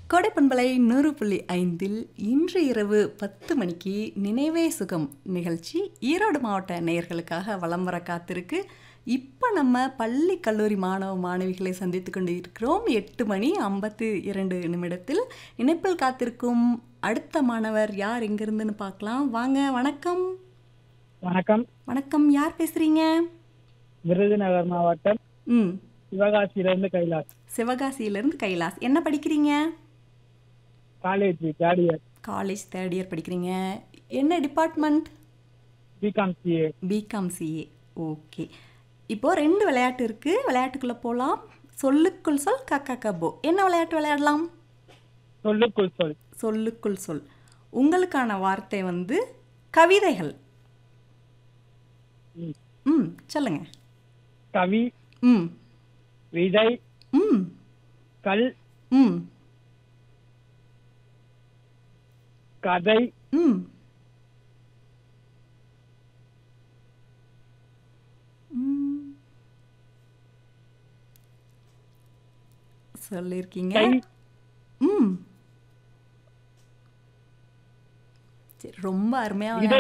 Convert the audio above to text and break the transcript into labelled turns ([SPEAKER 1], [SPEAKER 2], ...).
[SPEAKER 1] கோடைப்பண்பலை நூறு புள்ளி ஐந்தில் இன்று இரவு பத்து மணிக்கு நினைவே சுகம் நிகழ்ச்சி ஈரோடு மாவட்ட நேயர்களுக்காக வலம் வர காத்திருக்கு இப்போ நம்ம பள்ளி கல்லூரி மாணவ மாணவிகளை சந்தித்து கொண்டு இருக்கிறோம் எட்டு மணி ஐம்பத்து இரண்டு நிமிடத்தில் இணைப்பில் காத்திருக்கும் அடுத்த மாணவர் யார் எங்கிருந்துன்னு பார்க்கலாம் வாங்க வணக்கம்
[SPEAKER 2] வணக்கம்
[SPEAKER 1] வணக்கம் யார் பேசுறீங்க
[SPEAKER 2] விருதுநகர் மாவட்டம்
[SPEAKER 1] ம்
[SPEAKER 2] சிவகாசியிலிருந்து கைலாஸ்
[SPEAKER 1] சிவகாசியிலேருந்து கைலாஸ் என்ன படிக்கிறீங்க
[SPEAKER 2] college third year
[SPEAKER 1] college third year படிக்கிறீங்க என்ன department
[SPEAKER 2] BCom CA
[SPEAKER 1] BCom CA okay இப்போ ரெண்டு விளையாட்டு இருக்கு விளையாட்டுக்குள்ள போகலாம் சொல்லுக்குள் சொல் கக்கா கபோ என்ன விளையாட்டு விளையாடலாம்
[SPEAKER 2] சொல்லுக்குள் சொல்
[SPEAKER 1] சொல்லுக்குள் சொல் உங்களுக்கான வார்த்தை வந்து கவிதைகள்
[SPEAKER 2] ம்.
[SPEAKER 1] ம் சொல்லுங்க
[SPEAKER 2] கவி
[SPEAKER 1] ம்
[SPEAKER 2] விதை
[SPEAKER 1] ம்
[SPEAKER 2] கல்
[SPEAKER 1] ம்
[SPEAKER 2] கதை
[SPEAKER 1] ம் ம். சொல்லியிருக்கீங்க
[SPEAKER 2] கை
[SPEAKER 1] ம் சரி ரொம்ப அருமையாக
[SPEAKER 2] இது